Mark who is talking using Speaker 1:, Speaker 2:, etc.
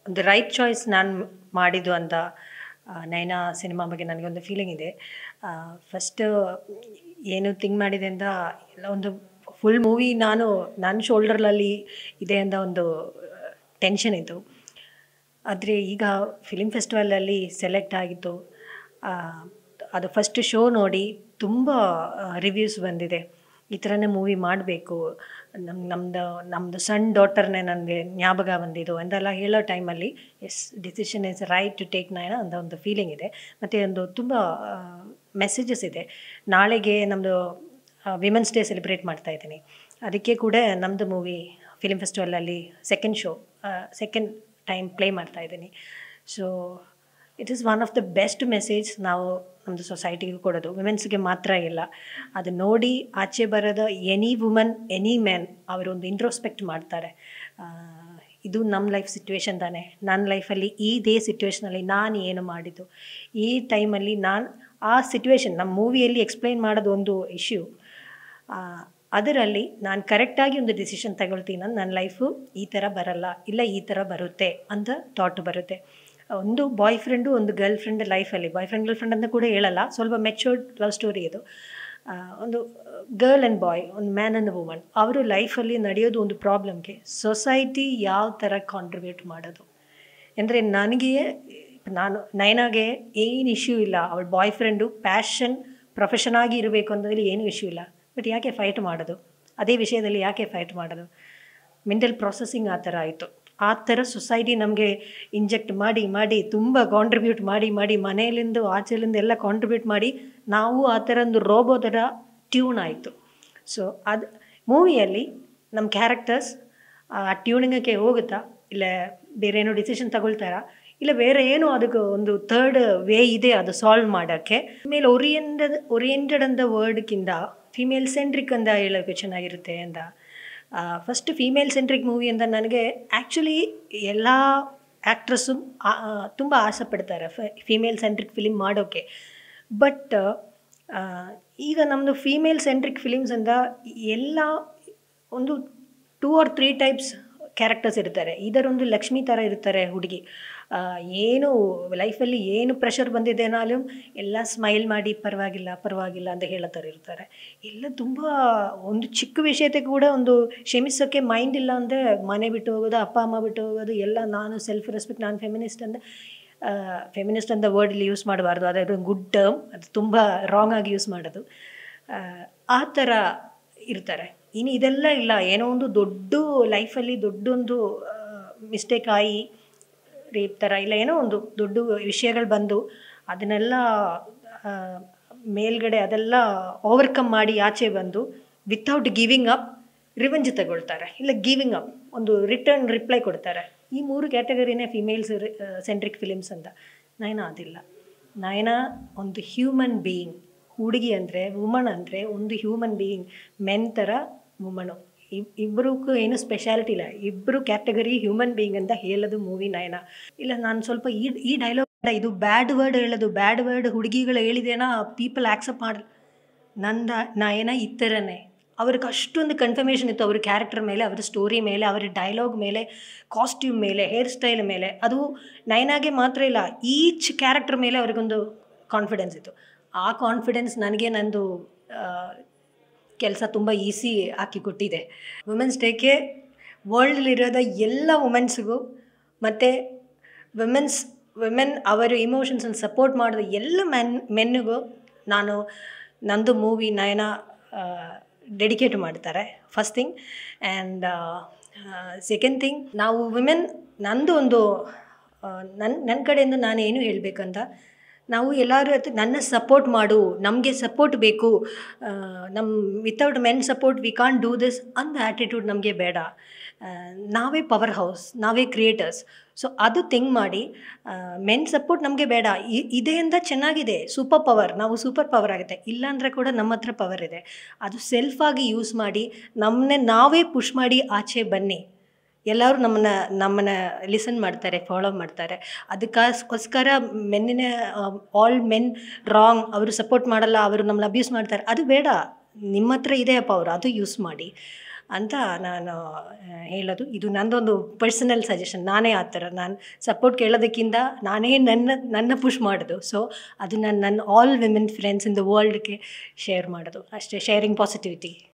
Speaker 1: ಒಂದು right choice ನಾನು ಮಾಡಿದ್ದು ಅಂತ ಆ, ನಯನ ಸಿನಿಮಾ ಬಗ್ಗೆ ನನಗೆ ಒಂದು ಫೀಲಿಂಗ್ ಇದೆ ಫಸ್ಟ್ ಏನು ಥಿಂಕ್ ಮಾಡಿದೆ ಅಂತ ಎಲ್ಲ ಒಂದು ಫುಲ್ ಮೂವಿ ನಾನು ನನ್ನ ಶೋಲ್ಡರ್ನಲ್ಲಿ ಇದೆ ಅಂತ ಒಂದು ಟೆನ್ಷನ್ ಇತ್ತು ಆದರೆ ಈಗ ಫಿಲಿಮ್ ಫೆಸ್ಟಿವಲಲ್ಲಿ ಸೆಲೆಕ್ಟ್ ಆಗಿತ್ತು ಆ, ಅದು ಫಸ್ಟ್ ಶೋ ನೋಡಿ ತುಂಬ ರಿವ್ಯೂಸ್ ಬಂದಿದೆ ಈ ಥರನೇ ಮೂವಿ ಮಾಡಬೇಕು ನಮ್ಮ ನಮ್ಮದು ನಮ್ಮದು ಸಣ್ಣ ಡಾಟರ್ನೇ ನನಗೆ ಜ್ಞಾಪಕ ಬಂದಿದ್ದು ಅಂತೆಲ್ಲ ಹೇಳೋ ಟೈಮಲ್ಲಿ yes decision is right to take ನೈನ ಅಂತ ಒಂದು ಫೀಲಿಂಗ್ ಇದೆ ಮತ್ತು ಒಂದು ತುಂಬ ಮೆಸೇಜಸ್ ಇದೆ ನಾಳೆಗೆ ನಮ್ಮದು ವಿಮೆನ್ಸ್ ಡೇ ಸೆಲೆಬ್ರೇಟ್ ಮಾಡ್ತಾ ಇದ್ದೀನಿ ಅದಕ್ಕೆ ಕೂಡ ನಮ್ಮದು ಮೂವಿ ಫಿಲಿಮ್ ಫೆಸ್ಟಿವಲಲ್ಲಿ second show second time play ಮಾಡ್ತಾ ಇದ್ದೀನಿ so it is one of the best message ನಾವು ನಮ್ಮದು ಸೊಸೈಟಿಗೆ ಕೊಡೋದು ವಿಮೆನ್ಸ್ಗೆ ಮಾತ್ರ ಇಲ್ಲ ಅದು ನೋಡಿ ಆಚೆ ಬರೋದ ಎನಿ ವುಮನ್ ಎನಿ ಮ್ಯಾನ್ ಅವರೊಂದು ಇಂಟ್ರೋಸ್ಪೆಕ್ಟ್ ಮಾಡ್ತಾರೆ ಆ, ಇದು ನಮ್ಮ ಲೈಫ್ ಸಿಚುವೇಶನ್ ತಾನೆ ನನ್ನ ಲೈಫಲ್ಲಿ ಈ ದೇ ಸಿಚುವೇಶನಲ್ಲಿ ನಾನು ಏನು ಮಾಡಿದ್ದು ಈ ಟೈಮಲ್ಲಿ ನಾನು ಆ ಸಿಚುವೇಶನ್ ನಮ್ಮ ಮೂವಿಯಲ್ಲಿ ಎಕ್ಸ್ಪ್ಲೈನ್ ಮಾಡೋದು ಒಂದು ಇಶ್ಯೂ ಅದರಲ್ಲಿ ನಾನು ಕರೆಕ್ಟಾಗಿ ಒಂದು ಡಿಸಿಷನ್ ತಗೊಳ್ತೀನಿ ಅಂತ ನನ್ನ ಲೈಫು ಈ ಥರ ಬರಲ್ಲ ಇಲ್ಲ ಈ ಥರ ಬರುತ್ತೆ ಅಂತ ಥಾಟ್ ಬರುತ್ತೆ ಒಂದು ಬಾಯ್ ಫ್ರೆಂಡು ಒಂದು ಗರ್ಲ್ ಫ್ರೆಂಡ್ ಲೈಫಲ್ಲಿ ಬಾಯ್ ಫ್ರೆಂಡ್ ಗರ್ಲ್ ಫ್ರೆಂಡ್ ಅಂತ ಕೂಡ ಹೇಳಲ್ಲ ಸ್ವಲ್ಪ ಮೆಚೂರ್ಡ್ ಲವ್ ಸ್ಟೋರಿ ಇದು ಆ, ಒಂದು ಗರ್ಲ್ ಆ್ಯಂಡ್ ಬಾಯ್ ಒಂದು ಮ್ಯಾನ್ ಆ್ಯಂಡ್ ವುಮನ್ ಅವರು ಲೈಫಲ್ಲಿ ನಡೆಯೋದು ಒಂದು ಪ್ರಾಬ್ಲಮ್ಗೆ ಸೊಸೈಟಿ ಯಾವ ಥರ ಕಾಂಟ್ರಿಬ್ಯೂಟ್ ಮಾಡೋದು ಅಂದರೆ ನನಗೆ ನಾನು ನೈನಾಗೆ ಏನು ಇಶ್ಯೂ ಇಲ್ಲ ಅವಳ ಬಾಯ್ ಫ್ರೆಂಡು ಪ್ಯಾಷನ್ ಪ್ರೊಫೆಷನ್ ಆಗಿ ಇರಬೇಕು ಅನ್ನೋದ್ರಲ್ಲಿ ಏನೂ ಇಶ್ಯೂ ಇಲ್ಲ ಬಟ್ ಯಾಕೆ ಫೈಟ್ ಮಾಡೋದು ಅದೇ ವಿಷಯದಲ್ಲಿ ಯಾಕೆ ಫೈಟ್ ಮಾಡೋದು ಮೆಂಟಲ್ ಪ್ರೊಸೆಸಿಂಗ್ ಆ ಥರ ಆಯಿತು ಆ ಥರ ಸೊಸೈಟಿ ನಮಗೆ ಇಂಜೆಕ್ಟ್ ಮಾಡಿ ಮಾಡಿ ತುಂಬ ಕಾಂಟ್ರಿಬ್ಯೂಟ್ ಮಾಡಿ ಮಾಡಿ ಮನೆಯಲ್ಲಿಂದ ಆಚೆಲಿಂದ ಎಲ್ಲ ಕಾಂಟ್ರಿಬ್ಯೂಟ್ ಮಾಡಿ ನಾವು ಆ ಥರ ಒಂದು ರೋಬೋ ಥರ ಟ್ಯೂನ್ ಆಯಿತು ಸೊ ಅದು ಮೂವಿಯಲ್ಲಿ ನಮ್ಮ ಕ್ಯಾರೆಕ್ಟರ್ಸ್ ಆ ಟ್ಯೂನಿಂಗಕ್ಕೆ ಹೋಗುತ್ತಾ ಇಲ್ಲ ಬೇರೆ ಏನೋ ಡಿಸಿಷನ್ ತಗೊಳ್ತಾರಾ ಇಲ್ಲ ಬೇರೆ ಏನೋ ಅದಕ್ಕೆ ಒಂದು ಥರ್ಡ್ ವೇ ಇದೆ ಅದು ಸಾಲ್ವ್ ಮಾಡೋಕ್ಕೆ ಆಮೇಲೆ ಓರಿಯೆಂಟೆಡ್ ಓರಿಯೆಂಟೆಡ್ ಅಂತ ವರ್ಡ್ಗಿಂತ ಫಿಮೇಲ್ ಸೆಂಟ್ರಿಕ್ ಅಂತ ಹೇಳೋಕ್ಕೆ ಚೆನ್ನಾಗಿರುತ್ತೆ ಅಂತ ಫಸ್ಟ್ ಫೀಮೇಲ್ ಸೆಂಟ್ರಿಕ್ ಮೂವಿ ಅಂತ ನನಗೆ ಆ್ಯಕ್ಚುಲಿ ಎಲ್ಲ ಆ್ಯಕ್ಟ್ರಸ್ಸು ತುಂಬ ಆಸೆ ಪಡ್ತಾರೆ ಫೀಮೇಲ್ ಸೆಂಟ್ರಿಕ್ ಫಿಲಿಮ್ ಮಾಡೋಕ್ಕೆ ಬಟ್ ಈಗ ನಮ್ಮದು ಫೀಮೇಲ್ ಸೆಂಟ್ರಿಕ್ ಫಿಲಿಮ್ಸ್ ಅಂತ ಎಲ್ಲ ಒಂದು two or three types characters ಇರ್ತಾರೆ ಇದರೊಂದು ಲಕ್ಷ್ಮಿ ಥರ ಇರ್ತಾರೆ ಹುಡುಗಿ ಆ, ಏನು ಲೈಫಲ್ಲಿ ಏನು ಪ್ರೆಷರ್ ಬಂದಿದೆನಾലും ಎಲ್ಲ ಸ್ಮೈಲ್ ಮಾಡಿ ಪರವಾಗಿಲ್ಲ ಪರವಾಗಿಲ್ಲ ಅಂತ ಹೇಳೋ ಥರ ಇರ್ತಾರೆ ಎಲ್ಲ ತುಂಬ ಒಂದು ಚಿಕ್ಕ ವಿಷಯತೆ ಕೂಡ ಒಂದು ಕ್ಷಮಿಸೋಕ್ಕೆ ಮೈಂಡ್ ಇಲ್ಲ ಅಂದರೆ ಮನೆ ಬಿಟ್ಟು ಹೋಗೋದು ಅಪ್ಪ ಅಮ್ಮ ಬಿಟ್ಟು ಹೋಗೋದು ಎಲ್ಲ ನಾನು ಸೆಲ್ಫ್ ರೆಸ್ಪೆಕ್ಟ್ ನಾನು ಫೆಮಿನಿಸ್ಟ್ ಅಂತ ಫೆಮಿನಿಸ್ಟ್ ಅಂತ ವರ್ಡಲ್ಲಿ ಯೂಸ್ ಮಾಡಬಾರ್ದು ಅದರ ಗುಡ್ ಟರ್ಮ್ ಅದು ತುಂಬ ರಾಂಗ್ ಆಗಿ ಯೂಸ್ ಮಾಡೋದು ಆ, ಆ ಥರ ಇರ್ತಾರೆ ಇನ್ನು ಇದೆಲ್ಲ ಇಲ್ಲ ಏನೋ ಒಂದು ದೊಡ್ಡ ಲೈಫಲ್ಲಿ ದೊಡ್ಡೊಂದು ಮಿಸ್ಟೇಕ್ ಆಗಿ ರೇಪ್ ಥರ ಇಲ್ಲ ಏನೋ ಒಂದು ದೊಡ್ಡ ವಿಷಯಗಳು ಬಂದು ಅದನ್ನೆಲ್ಲ ಆ, ಮೇಲ್ಗಡೆ ಅದೆಲ್ಲ ಓವರ್ಕಮ್ ಮಾಡಿ ಆಚೆ ಬಂದು ವಿತೌಟ್ ಗಿವಿಂಗ್ ಅಪ್ ರಿವೆಂಜ್ ತಗೊಳ್ತಾರೆ ಇಲ್ಲ ಗಿವಿಂಗ್ ಅಪ್ ಒಂದು ರಿಟರ್ನ್ ರಿಪ್ಲೈ ಕೊಡ್ತಾರೆ ಈ ಮೂರು ಕ್ಯಾಟಗರಿನೇ ಫಿಮೇಲ್ಸ್ ಸೆಂಟ್ರಿಕ್ ಫಿಲಿಮ್ಸ್ ಅಂತ ನಯನ ಅದಿಲ್ಲ ನಯನ ಒಂದು ಹ್ಯೂಮನ್ ಬೀಯಿಂಗ್ ಹುಡುಗಿ ಅಂದರೆ ವುಮನ್ ಅಂದರೆ ಒಂದು ಹ್ಯೂಮನ್ ಬೀಯಿಂಗ್ ಮೆನ್ ಥರ ವುಮನು ಇಬ್ಬರಿಗೂ ಏನು ಸ್ಪೆಷಾಲಿಟಿ ಇಲ್ಲ ಇಬ್ಬರು ಕ್ಯಾಟಗರಿ ಹ್ಯೂಮನ್ ಬೀಯಿಂಗ್ ಅಂತ ಹೇಳೋದು ಮೂವಿ ನಯನ ಇಲ್ಲ ನಾನು ಸ್ವಲ್ಪ ಈ ಈ ಡೈಲಾಗ್ ಇದು ಬ್ಯಾಡ್ ವರ್ಡ್ ಹೇಳೋದು ಬ್ಯಾಡ್ ವರ್ಡ್ ಹುಡುಗಿಗಳು ಹೇಳಿದೇನಾ ಪೀಪಲ್ ಆಕ್ಸೆಪ್ಟ್ ಮಾಡಲ್ಲ ನಂದ ನಯನ ಈ ಥರನೇ ಅವ್ರಿಗೆ ಅಷ್ಟೊಂದು ಕನ್ಫರ್ಮೇಷನ್ ಇತ್ತು ಅವ್ರ ಕ್ಯಾರೆಕ್ಟರ್ ಮೇಲೆ ಅವರ ಸ್ಟೋರಿ ಮೇಲೆ ಅವರ ಡೈಲಾಗ್ ಮೇಲೆ ಕಾಸ್ಟ್ಯೂಮ್ ಮೇಲೆ ಹೇರ್ ಸ್ಟೈಲ್ ಮೇಲೆ ಅದು ನಯನಾಗೆ ಮಾತ್ರ ಇಲ್ಲ ಈಚ್ ಕ್ಯಾರೆಕ್ಟರ್ ಮೇಲೆ ಅವ್ರಿಗೊಂದು ಕಾನ್ಫಿಡೆನ್ಸ್ ಇತ್ತು ಆ ಕಾನ್ಫಿಡೆನ್ಸ್ ನನಗೆ ನಂದು ಕೆಲಸ ತುಂಬ ಈಸಿ ಹಾಕಿ ಕೊಟ್ಟಿದೆ ವುಮೆನ್ಸ್ ಡೇಗೆ ವರ್ಲ್ಡಲ್ಲಿರೋದ ಎಲ್ಲ ವುಮೆನ್ಸ್ಗೂ ಮತ್ತು ವುಮೆನ್ಸ್ ವುಮೆನ್ ಅವರ ಇಮೋಷನ್ಸನ್ನು ಸಪೋರ್ಟ್ ಮಾಡಿದ ಎಲ್ಲ ಮೆನ್ ಮೆನ್ನಿಗೂ ನಾನು ನಂದು ಮೂವಿ ನಯನ ಡೆಡಿಕೇಟ್ ಮಾಡ್ತಾರೆ first thing and second thing ನಾವು ವಿಮೆನ್ ನಂದು ಒಂದು ನನ್ನ ನನ್ನ ಕಡೆಯಿಂದ ನಾನು ಏನು ಹೇಳಬೇಕಂತ ನಾವು ಎಲ್ಲರೂ ಹತ್ರ ನನ್ನ ಸಪೋರ್ಟ್ ಮಾಡು ನಮಗೆ ಸಪೋರ್ಟ್ ಬೇಕು ಆ, ನಮ್ಮ without men support we can do this ಅಂದ ಆ್ಯಟಿಟ್ಯೂಡ್ ನಮಗೆ ಬೇಡ ಆ, ನಾವೇ ಪವರ್ ಹೌಸ್ ನಾವೇ ಕ್ರಿಯೇಟರ್ಸ್ ಸೊ ಅದು ಥಿಂಕ್ ಮಾಡಿ ಮೆನ್ ಸಪೋರ್ಟ್ ನಮಗೆ ಬೇಡ ಇ- ಇದೆಯಿಂದ ಚೆನ್ನಾಗಿದೆ ಸೂಪರ್ ಪವರ್ ನಾವು ಸೂಪರ್ ಪವರ್ ಆಗುತ್ತೆ ಇಲ್ಲಾಂದರೆ ಕೂಡ ನಮ್ಮ ಹತ್ರ ಪವರ್ ಇದೆ ಅದು ಸೆಲ್ಫಾಗಿ ಯೂಸ್ ಮಾಡಿ ನಮ್ಮನ್ನೇ ನಾವೇ ಪುಷ್ ಮಾಡಿ ಆಚೆ ಬನ್ನಿ ಎಲ್ಲರೂ ನಮ್ಮನ್ನ ನಮ್ಮನ್ನ ಲಿಸನ್ ಮಾಡ್ತಾರೆ ಫಾಲೋ ಮಾಡ್ತಾರೆ ಅದಕ್ಕೋಸ್ಕರ ಮೆನ್ನಿನ ಆಲ್ ಮೆನ್ ರಾಂಗ್ ಅವರು ಸಪೋರ್ಟ್ ಮಾಡಲ್ಲ ಅವರು ನಮ್ಮನ್ನ ಅಬ್ಯೂಸ್ ಮಾಡ್ತಾರೆ ಅದು ಬೇಡ ನಿಮ್ಮ ಹತ್ರ ಇದೆ ಅಪ್ಪ ಅವರು ಅದು ಯೂಸ್ ಮಾಡಿ ಅಂತ ನಾನು ಆ, ಹೇಳೋದು ಇದು ನಂದೊಂದು ಪರ್ಸನಲ್ ಸಜೆಷನ್ ನಾನೇ ಆ ಥರ ನಾನು ಸಪೋರ್ಟ್ ಕೇಳೋದಕ್ಕಿಂತ ನಾನೇ ನನ್ನ ನನ್ನ ಪುಷ್ ಮಾಡೋದು ಸೊ ಅದು ನಾನು ನನ್ನ all women friends in the ವರ್ಲ್ಡ್ಗೆ ಶೇರ್ ಮಾಡೋದು ಅಷ್ಟೇ ಶೇರಿಂಗ್ ಪಾಸಿಟಿವಿಟಿ